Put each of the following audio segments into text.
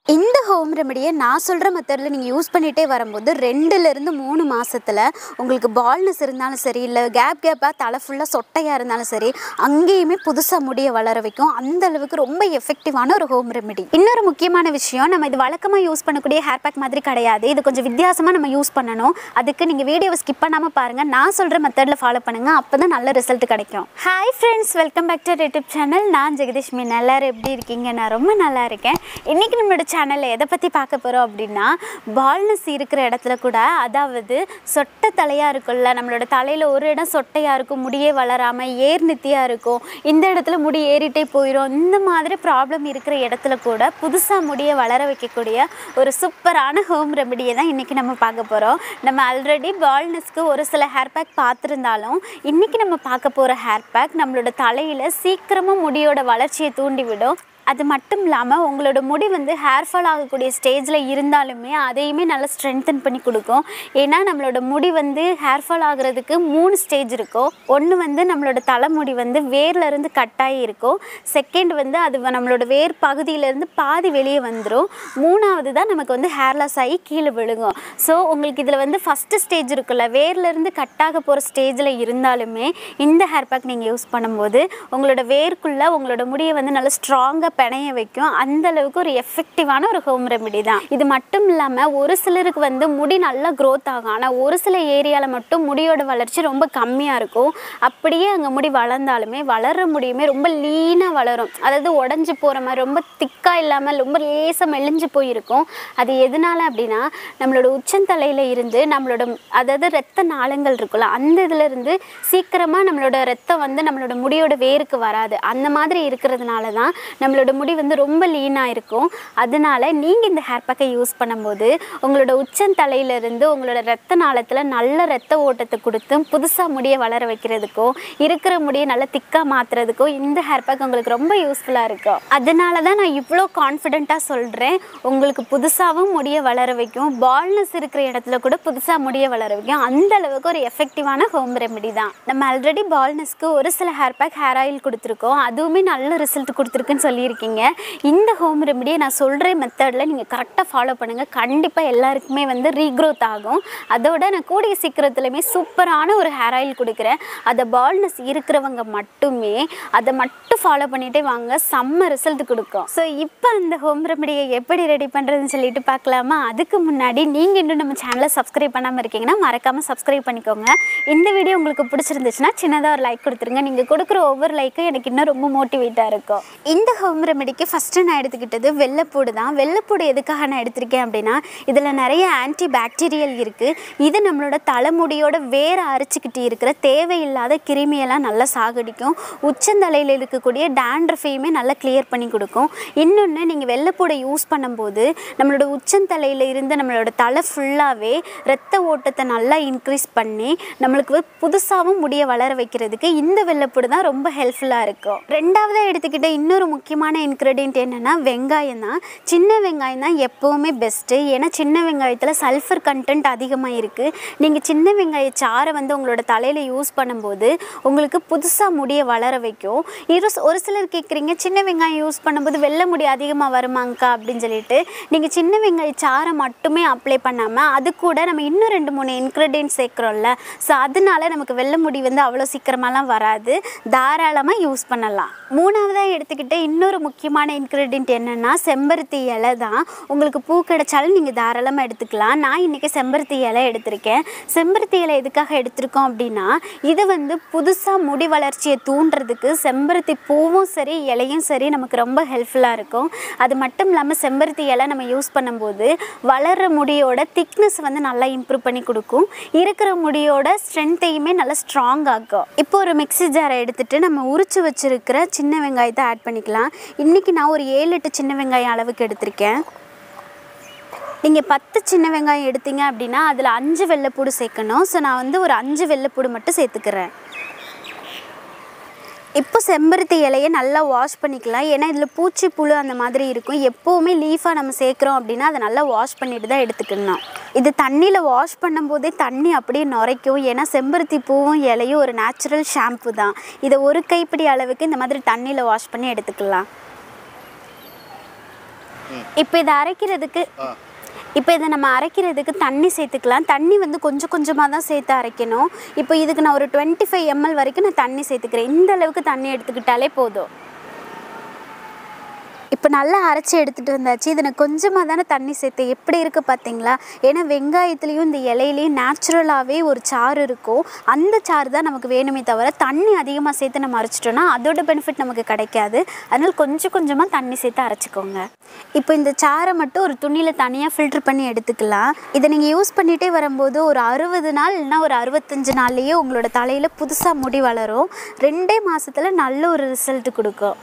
இந்த ஹோம் ரெமடியை நான் சொல்கிற மெத்தடில் நீங்கள் யூஸ் பண்ணிகிட்டே வரும்போது ரெண்டுலேருந்து மூணு மாசத்துல உங்களுக்கு பால்னஸ் இருந்தாலும் சரி இல்லை கேப் கேப்பாக தலை ஃபுல்லாக சொட்டையாக இருந்தாலும் சரி அங்கேயுமே புதுசாக முடியை வளர வைக்கும் அந்த அளவுக்கு ரொம்ப எஃபெக்டிவான ஒரு ஹோம் ரெமெடி இன்னொரு முக்கியமான விஷயம் நம்ம இது வழக்கமாக யூஸ் பண்ணக்கூடிய ஹேர் பேக் மாதிரி கிடையாது இது கொஞ்சம் வித்தியாசமாக நம்ம யூஸ் பண்ணணும் அதுக்கு நீங்கள் வீடியோவை ஸ்கிப் பண்ணாமல் பாருங்கள் நான் சொல்கிற மெத்தடில் ஃபாலோ பண்ணுங்கள் அப்போ தான் நல்ல ரிசல்ட் கிடைக்கும் hi friends welcome back to YouTube channel நான் ஜெகதீஷ் மீன் எல்லாரும் எப்படி இருக்கீங்க நான் ரொம்ப நல்லா இருக்கேன் இன்றைக்கி நம்மளோட சேனலில் எதை பற்றி பார்க்க போகிறோம் அப்படின்னா பால்னஸ் இருக்கிற இடத்துல கூட அதாவது சொட்டை தலையாக இருக்கும்ல நம்மளோட தலையில் ஒரு இடம் சொட்டையாக இருக்கும் முடியே வளராமல் ஏர் நித்தியாக இருக்கும் இந்த இடத்துல முடி ஏறிட்டே போயிடும் இந்த மாதிரி ப்ராப்ளம் இருக்கிற இடத்துல கூட புதுசாக முடியை வளர வைக்கக்கூடிய ஒரு சூப்பரான ஹோம் ரெமெடியை தான் இன்றைக்கி நம்ம பார்க்க போகிறோம் நம்ம ஆல்ரெடி பால்னஸ்க்கு ஒரு சில ஹேர் பேக் பார்த்துருந்தாலும் இன்றைக்கி நம்ம பார்க்க போகிற ஹேர் பேக் நம்மளோட தலையில் சீக்கிரமாக முடியோட வளர்ச்சியை தூண்டிவிடும் அது மட்டும் இல்லாமல் உங்களோட முடி வந்து ஹேர் ஃபால் ஆகக்கூடிய ஸ்டேஜில் இருந்தாலுமே அதையுமே நல்லா ஸ்ட்ரென்தன் பண்ணி கொடுக்கும் ஏன்னா நம்மளோட முடி வந்து ஹேர் ஃபால் ஆகுறதுக்கு மூணு ஸ்டேஜ் இருக்கும் ஒன்று வந்து நம்மளோட தலைமுடி வந்து வேர்ல இருந்து கட்டாகி இருக்கும் செகண்ட் வந்து அது வ- நம்மளோட வேர் பகுதியிலேருந்து பாதி வெளியே வந்துடும் மூணாவது தான் நமக்கு வந்து ஹேர் லாஸ் ஆகி கீழே விழுகும் ஸோ உங்களுக்கு இதில் வந்து ஃபஸ்ட்டு ஸ்டேஜ் இருக்குல்ல வேர்லேருந்து கட்டாக போகிற ஸ்டேஜில் இருந்தாலுமே இந்த ஹேர் பேக் நீங்கள் யூஸ் பண்ணும்போது உங்களோட வேர்க்குள்ளே உங்களோட முடியை வந்து நல்லா ஸ்ட்ராங்காக பிணைய வைக்கும் அந்த அளவுக்கு ஒரு எஃபெக்டிவான ஒரு ஹோம் ரெமெடி தான் இது மட்டும் இல்லாமல் ஒரு சிலருக்கு வந்து முடி நல்லா க்ரோத் ஆகும் ஆனால் ஒரு சில ஏரியாவில் மட்டும் முடியோட வளர்ச்சி ரொம்ப கம்மியாக இருக்கும் அப்படியே அங்கே முடி வளர்ந்தாலுமே வளர்கிற முடியுமே ரொம்ப லீனாக வளரும் அதாவது உடஞ்சி போகிற மாதிரி ரொம்ப திக்காக இல்லாமல் ரொம்ப லேசாக மெலிஞ்சு போயிருக்கும் அது எதனால அப்படின்னா நம்மளோட உச்சந்தலையில் இருந்து நம்மளோட அதாவது ரத்த நாளங்கள் இருக்குல்ல அந்த இதுல இருந்து சீக்கிரமாக நம்மளோட ரத்தம் வந்து நம்மளோட முடியோட வேருக்கு வராது அந்த மாதிரி இருக்கிறதுனால தான் நம்மளோட முடி வந்து ரொம்ப லீனாக இருக்கும் அதனால நீங்கள் இந்த ஹேர் பேக்கை யூஸ் பண்ணும்போது உங்களோட உச்சந்தலையிலிருந்து உங்களோட ரத்த நாளத்தில் நல்ல ரத்த ஓட்டத்தை கொடுத்து புதுசாக முடியை வளர வைக்கிறதுக்கும் இருக்கிற முடியை நல்லா திக்காக மாற்றுறதுக்கும் இந்த ஹேர் பேக் உங்களுக்கு ரொம்ப யூஸ்ஃபுல்லாக இருக்கும் அதனால தான் நான் இவ்வளோ கான்ஃபிடென்ட்டாக சொல்கிறேன் உங்களுக்கு புதுசாகவும் முடியை வளர வைக்கும் பால்னஸ் இருக்கிற இடத்துல கூட புதுசாக முடியை வளர வைக்கும் அந்த அளவுக்கு ஒரு எஃபெக்டிவான ஹோம் ரெமெடி தான் நம்ம ஆல்ரெடி பால்னஸ்க்கு ஒரு சில ஹேர் பேக் ஹேர் ஆயில் கொடுத்துருக்கோம் அதுவுமே நல்ல ரிசல்ட் கொடுத்துருக்குன்னு சொல்லியிருக்கீங்க இந்த ஹோம் ரெமெடியை நான் சொல்கிற மெத்தடில் நீங்கள் கரெக்டாக ஃபாலோ பண்ணுங்கள் கண்டிப்பாக எல்லாருக்குமே வந்து ரீக்ரோத் ஆகும் அதோட நான் கூடிய சீக்கிரத்துலையுமே சூப்பரான ஒரு ஹேர் ஆயில் கொடுக்குறேன் அதை பால்னஸ் இருக்கிறவங்க மட்டுமே அதை மட்டும் ஃபாலோ பண்ணிகிட்டே வாங்க செம்ம ரிசல்ட் கொடுக்கும் ஸோ இப்போ அந்த ஹோம் ரெமெடியை எப்படி ரெடி பண்ணுறதுன்னு சொல்லிட்டு பார்க்கலாமா அதுக்கு முன்னாடி நீங்கள் இன்னும் நம்ம சேனலை சப்ஸ்கிரைப் பண்ணாமல் இருக்கீங்கன்னா மறக்காமல் சப்ஸ்கிரைப் பண்ணிக்கோங்க இந்த வீடியோ உங்களுக்கு பிடிச்சிருந்துச்சுன்னா சின்னதாக ஒரு லைக் கொடுத்துருங்க நீங்கள் கொடுக்குற ஒவ்வொரு லைக்கும் எனக்கு இன்னும் ரொம்ப மோட்டிவேட்டாக இருக்கும் இந்த ஹோம் ரெமெடிக்கு ஃபஸ்ட்டு நான் எடுத்துக்கிட்டது வெள்ளைப்பூடு தான் வெள்ளைப்பூடு எதுக்காக நான் எடுத்திருக்கேன் அப்படின்னா இதில் நிறைய ஆன்டி பாக்டீரியல் இருக்குது இது நம்மளோட தலைமுடியோட வேற அரிச்சுக்கிட்டு இருக்கிற தேவையில்லாத கிருமியெல்லாம் நல்லா சாகடிக்கும் உச்சந்தலையில் இருக்கக்கூடிய டேண்ட்ரஃபையுமே நல்லா கிளியர் பண்ணி கொடுக்கும் இன்னொன்று நீங்கள் வெள்ளைப்பூடை யூஸ் பண்ணும்போது நம்மளோட உச்சந்தலையில் இருந்து நம்மளோட தலை ஃபுல்லாகவே ரத்த ஓட்டத்தை நல்லா இன்க்ரீஸ் பண்ணி நம்மளுக்கு புதுசாகவும் முடிய வளர வைக்கிறதுக்கு இந்த வெள்ளைப்பூடு தான் ரொம்ப ஹெல்ப்ஃபுல்லாக இருக்கும் ரெண்டாவதாக எடுத்துக்கிட்ட இன்னொரு முக்கியமான இன்க்ரீடியன்ட் என்னென்னா வெங்காயம் தான் சின்ன வெங்காயம் தான் எப்போவுமே பெஸ்ட்டு ஏன்னா சின்ன வெங்காயத்தில் சல்ஃபர் கண்டென்ட் அதிகமாக இருக்குது நீங்கள் சின்ன வெங்காய சாறை வந்து உங்களோட தலையில் யூஸ் பண்ணும்போது உங்களுக்கு புதுசாக முடிய வளர வைக்கும் இரு ஒரு சிலர் கேட்குறீங்க சின்ன வெங்காயம் யூஸ் பண்ணும்போது வெள்ளை முடி அதிகமாக வருமாங்க்கா அப்படின்னு சொல்லிட்டு நீங்கள் சின்ன வெங்காய சாறை மட்டுமே அப்ளை பண்ணாமல் அது கூட நம்ம இன்னும் ரெண்டு மூணு இன்க்ரீடியன்ட் சேர்க்குறோம்ல ஸோ அதனால நமக்கு வெள்ளை முடி வந்து அவ்வளோ சீக்கிரமாலாம் வராது தாராளமாக யூஸ் பண்ணலாம் மூணாவதாக எடுத்துக்கிட்ட இன்னொரு முக்கியமான இன்க்ரீடியன்ட் என்னென்னா செம்பருத்தி இலை தான் உங்களுக்கு பூ கிடைச்சாலும் நீங்கள் தாராளமாக எடுத்துக்கலாம் நான் இன்றைக்கி செம்பருத்தி இலை எடுத்திருக்கேன் செம்பருத்தி இலை எதுக்காக எடுத்திருக்கோம் அப்படின்னா இது வந்து புதுசாக முடி வளர்ச்சியை தூண்டுறதுக்கு செம்பருத்தி பூவும் சரி இலையும் சரி நமக்கு ரொம்ப ஹெல்ப்ஃபுல்லாக இருக்கும் அது மட்டும் இல்லாமல் செம்பருத்தி இலை நம்ம யூஸ் பண்ணும்போது வளர்கிற முடியோட திக்னஸ் வந்து நல்லா இம்ப்ரூவ் பண்ணி கொடுக்கும் இருக்கிற முடியோட ஸ்ட்ரென்த்தையுமே நல்லா ஸ்ட்ராங் ஆக்கும் இப்போ ஒரு மிக்ஸி ஜாரை எடுத்துட்டு நம்ம உரிச்சு வச்சிருக்கிற சின்ன வெங்காயத்தை ஆட் பண்ணிக்கலாம் இன்றைக்கி நான் ஒரு ஏழு எட்டு சின்ன வெங்காயம் அளவுக்கு எடுத்திருக்கேன் நீங்கள் பத்து சின்ன வெங்காயம் எடுத்தீங்க அப்படின்னா அதில் அஞ்சு வெள்ளைப்பூடு சேர்க்கணும் ஸோ நான் வந்து ஒரு அஞ்சு வெள்ளைப்பூடு மட்டும் சேர்த்துக்கிறேன் இப்போ செம்பருத்தி இலையை நல்லா வாஷ் பண்ணிக்கலாம் ஏன்னா இதில் பூச்சி புழு அந்த மாதிரி இருக்கும் எப்போவுமே லீஃபாக நம்ம சேர்க்குறோம் அப்படின்னா அதை நல்லா வாஷ் பண்ணிட்டு தான் எடுத்துக்கணும் இது தண்ணியில் வாஷ் பண்ணும்போதே தண்ணி அப்படியே நுரைக்கும் ஏன்னா செம்பருத்தி பூவும் இலையும் ஒரு நேச்சுரல் ஷாம்பு தான் இதை ஒரு கைப்பிடி அளவுக்கு இந்த மாதிரி தண்ணியில் வாஷ் பண்ணி எடுத்துக்கலாம் இப்போ இதை அரைக்கிறதுக்கு இப்போ இதை நம்ம அரைக்கிறதுக்கு தண்ணி சேர்த்துக்கலாம் தண்ணி வந்து கொஞ்சம் கொஞ்சமாக தான் சேர்த்து அரைக்கணும் இப்போ இதுக்கு நான் ஒரு டுவெண்ட்டி ஃபைவ் எம்எல் வரைக்கும் நான் தண்ணி சேர்த்துக்கிறேன் இந்த அளவுக்கு தண்ணி எடுத்துக்கிட்டாலே போதும் இப்போ நல்லா அரைச்சி எடுத்துகிட்டு வந்தாச்சு இதை நான் கொஞ்சமாக தானே தண்ணி சேர்த்தேன் எப்படி இருக்குது பார்த்தீங்களா ஏன்னா வெங்காயத்துலேயும் இந்த இலையிலையும் நேச்சுரலாகவே ஒரு சாறு இருக்கும் அந்த சாறு தான் நமக்கு வேணுமே தவிர தண்ணி அதிகமாக சேர்த்து நம்ம அரைச்சிட்டோம்னா அதோட பெனிஃபிட் நமக்கு கிடைக்காது அதனால் கொஞ்சம் கொஞ்சமாக தண்ணி சேர்த்து அரைச்சிக்கோங்க இப்போ இந்த சாறை மட்டும் ஒரு துணியில் தனியாக ஃபில்டர் பண்ணி எடுத்துக்கலாம் இதை நீங்கள் யூஸ் பண்ணிகிட்டே வரும்போது ஒரு அறுபது நாள் இல்லைனா ஒரு அறுபத்தஞ்சு நாள்லேயே உங்களோட தலையில் புதுசாக முடி வளரும் ரெண்டே மாதத்தில் நல்ல ஒரு ரிசல்ட் கொடுக்கும்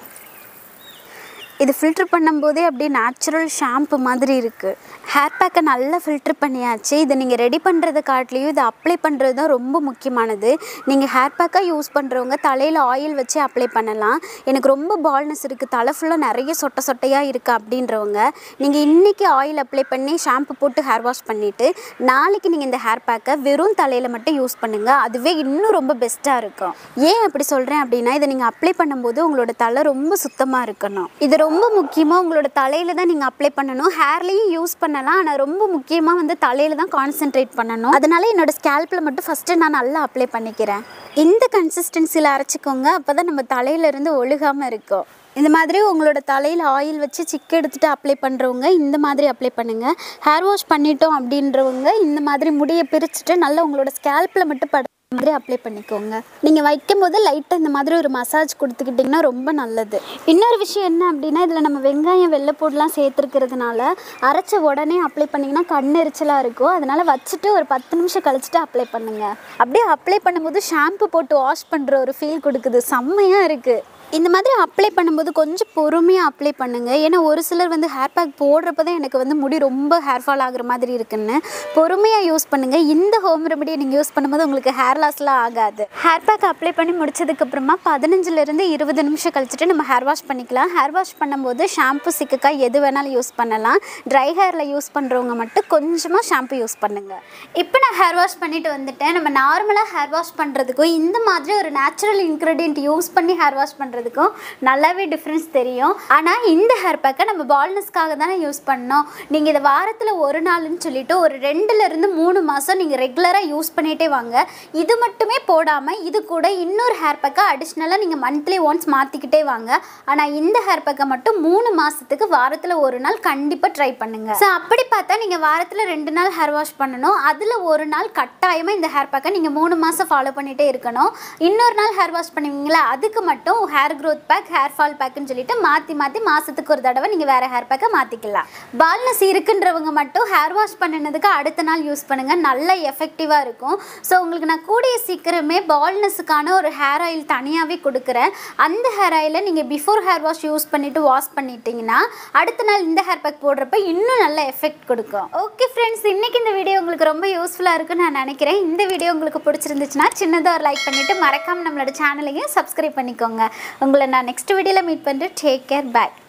இது ஃபில்ட்ரு பண்ணும்போதே அப்படியே நேச்சுரல் ஷாம்பு மாதிரி இருக்குது ஹேர் பேக்கை நல்லா ஃபில்ட்ரு பண்ணியாச்சு இதை நீங்கள் ரெடி பண்ணுறதை காட்டிலையும் இதை அப்ளை பண்ணுறது தான் ரொம்ப முக்கியமானது நீங்கள் ஹேர் பேக்காக யூஸ் பண்ணுறவங்க தலையில் ஆயில் வச்சு அப்ளை பண்ணலாம் எனக்கு ரொம்ப பால்னஸ் இருக்குது தலை ஃபுல்லாக நிறைய சொட்டை சொட்டையாக இருக்குது அப்படின்றவங்க நீங்கள் இன்றைக்கி ஆயில் அப்ளை பண்ணி ஷாம்பு போட்டு ஹேர் வாஷ் பண்ணிவிட்டு நாளைக்கு நீங்கள் இந்த ஹேர் பேக்கை வெறும் தலையில் மட்டும் யூஸ் பண்ணுங்கள் அதுவே இன்னும் ரொம்ப பெஸ்ட்டாக இருக்கும் ஏன் அப்படி சொல்கிறேன் அப்படின்னா இதை நீங்கள் அப்ளை பண்ணும்போது உங்களோட தலை ரொம்ப சுத்தமாக இருக்கணும் இது ரொம்ப முக்கியமாக உங்களோட தலையில் தான் நீங்கள் அப்ளை பண்ணணும் ஹேர்லேயும் யூஸ் பண்ணலாம் ஆனால் ரொம்ப முக்கியமாக வந்து தலையில் தான் கான்சென்ட்ரேட் பண்ணணும் அதனால என்னோட ஸ்கேல்பில் மட்டும் ஃபஸ்ட்டு நான் நல்லா அப்ளை பண்ணிக்கிறேன் இந்த கன்சிஸ்டன்சியில் அரைச்சிக்கோங்க அப்போ தான் நம்ம தலையிலேருந்து ஒழுகாமல் இருக்கும் இந்த மாதிரி உங்களோட தலையில் ஆயில் வச்சு சிக்கு எடுத்துகிட்டு அப்ளை பண்ணுறவங்க இந்த மாதிரி அப்ளை பண்ணுங்கள் ஹேர் வாஷ் பண்ணிட்டோம் அப்படின்றவங்க இந்த மாதிரி முடியை பிரிச்சுட்டு நல்லா உங்களோட ஸ்கேல்பில் மட்டும் பட மாதிரி அப்ளை பண்ணிக்கோங்க நீங்கள் வைக்கும் போது லைட்டாக இந்த மாதிரி ஒரு மசாஜ் கொடுத்துக்கிட்டிங்கன்னா ரொம்ப நல்லது இன்னொரு விஷயம் என்ன அப்படின்னா இதில் நம்ம வெங்காயம் வெள்ளைப்பூடெலாம் சேர்த்துருக்கிறதுனால அரைச்ச உடனே அப்ளை பண்ணிங்கன்னா கண் எரிச்சலாக இருக்கும் அதனால் வச்சுட்டு ஒரு பத்து நிமிஷம் கழிச்சுட்டு அப்ளை பண்ணுங்கள் அப்படியே அப்ளை பண்ணும்போது ஷாம்பு போட்டு வாஷ் பண்ணுற ஒரு ஃபீல் கொடுக்குது செம்மையாக இருக்குது இந்த மாதிரி அப்ளை பண்ணும்போது கொஞ்சம் பொறுமையாக அப்ளை பண்ணுங்கள் ஏன்னா ஒரு சிலர் வந்து ஹேர் பேக் போடுறப்ப தான் எனக்கு வந்து முடி ரொம்ப ஹேர் ஃபால் ஆகுற மாதிரி இருக்குன்னு பொறுமையாக யூஸ் பண்ணுங்கள் இந்த ஹோம் ரெமடியை நீங்கள் யூஸ் பண்ணும்போது உங்களுக்கு ஹேர் லாஸ்லாம் ஆகாது ஹேர் பேக் அப்ளை பண்ணி முடிச்சதுக்கப்புறமா பதினஞ்சுலேருந்து இருபது நிமிஷம் கழிச்சிட்டு நம்ம ஹேர் வாஷ் பண்ணிக்கலாம் ஹேர் வாஷ் பண்ணும்போது ஷாம்பு சிக்குக்காய் எது வேணாலும் யூஸ் பண்ணலாம் ட்ரை ஹேரில் யூஸ் பண்ணுறவங்க மட்டும் கொஞ்சமாக ஷாம்பு யூஸ் பண்ணுங்கள் இப்போ நான் ஹேர் வாஷ் பண்ணிட்டு வந்துட்டேன் நம்ம நார்மலாக ஹேர் வாஷ் பண்ணுறதுக்கும் இந்த மாதிரி ஒரு நேச்சுரல் இன்க்ரீடியன்ட் யூஸ் பண்ணி ஹேர் வாஷ் பண்ணுறதுக்கும் நல்லாவே டிஃப்ரென்ஸ் தெரியும் ஆனால் இந்த ஹேர் பேக்கை நம்ம பால்னஸ்க்காக தானே யூஸ் பண்ணோம் நீங்கள் இதை வாரத்தில் ஒரு நாள்னு சொல்லிட்டு ஒரு ரெண்டுலேருந்து மூணு மாதம் நீங்கள் ரெகுலராக யூஸ் பண்ணிகிட்டே வாங்க இது மட்டுமே போடாமல் இது கூட இன்னொரு ஹேர் பேக்கை அடிஷ்னலாக நீங்கள் மந்த்லி ஒன்ஸ் மாற்றிக்கிட்டே வாங்க ஆனால் இந்த ஹேர் பேக்கை மட்டும் மூணு மாதத்துக்கு வாரத்தில் ஒரு நாள் கண்டிப்பாக ட்ரை பண்ணுங்கள் ஸோ அப்படி பார்த்தா நீங்கள் வாரத்தில் ரெண்டு நாள் ஹேர் வாஷ் பண்ணணும் அதில் ஒரு நாள் கட்டாயமாக இந்த ஹேர் பேக்கை நீங்கள் மூணு மாதம் ஃபாலோ பண்ணிகிட்டே இருக்கணும் இன்னொரு நாள் ஹேர் வாஷ் பண்ணுவீங்களா அதுக்கு மட்டும் hair growth pack hair fall பேக்குன்னு சொல்லிட்டு மாற்றி மாற்றி மாதத்துக்கு ஒரு தடவை நீங்கள் வேறு ஹேர் பேக்கை மாற்றிக்கலாம் பால்னஸ் இருக்குன்றவங்க மட்டும் ஹேர் வாஷ் பண்ணினதுக்கு அடுத்த நாள் யூஸ் பண்ணுங்கள் நல்ல எஃபெக்டிவாக இருக்கும் ஸோ உங்களுக்கு நான் கூடிய சீக்கிரமே பால்னஸுக்கான ஒரு ஹேர் ஆயில் தனியாகவே கொடுக்குறேன் அந்த ஹேர் ஆயிலை நீங்கள் பிஃபோர் ஹேர் வாஷ் யூஸ் பண்ணிவிட்டு வாஷ் பண்ணிட்டீங்கன்னா அடுத்த நாள் இந்த ஹேர் பேக் போடுறப்ப இன்னும் நல்ல எஃபெக்ட் கொடுக்கும் ஓகே ஃப்ரெண்ட்ஸ் இன்றைக்கி இந்த வீடியோ உங்களுக்கு ரொம்ப யூஸ்ஃபுல்லாக இருக்குன்னு நான் நினைக்கிறேன் இந்த வீடியோ உங்களுக்கு பிடிச்சிருந்துச்சுன்னா சின்னதாக ஒரு லைக் பண்ணிவிட்டு மறக்காமல் நம்மளோட சேனலையும் சப்ஸ்கிரைப் பண்ணிக்கோங்க உங்களை நான் நெக்ஸ்ட் வீடியோவில் மீட் பண்ணுறேன் டேக் கேர் பாய்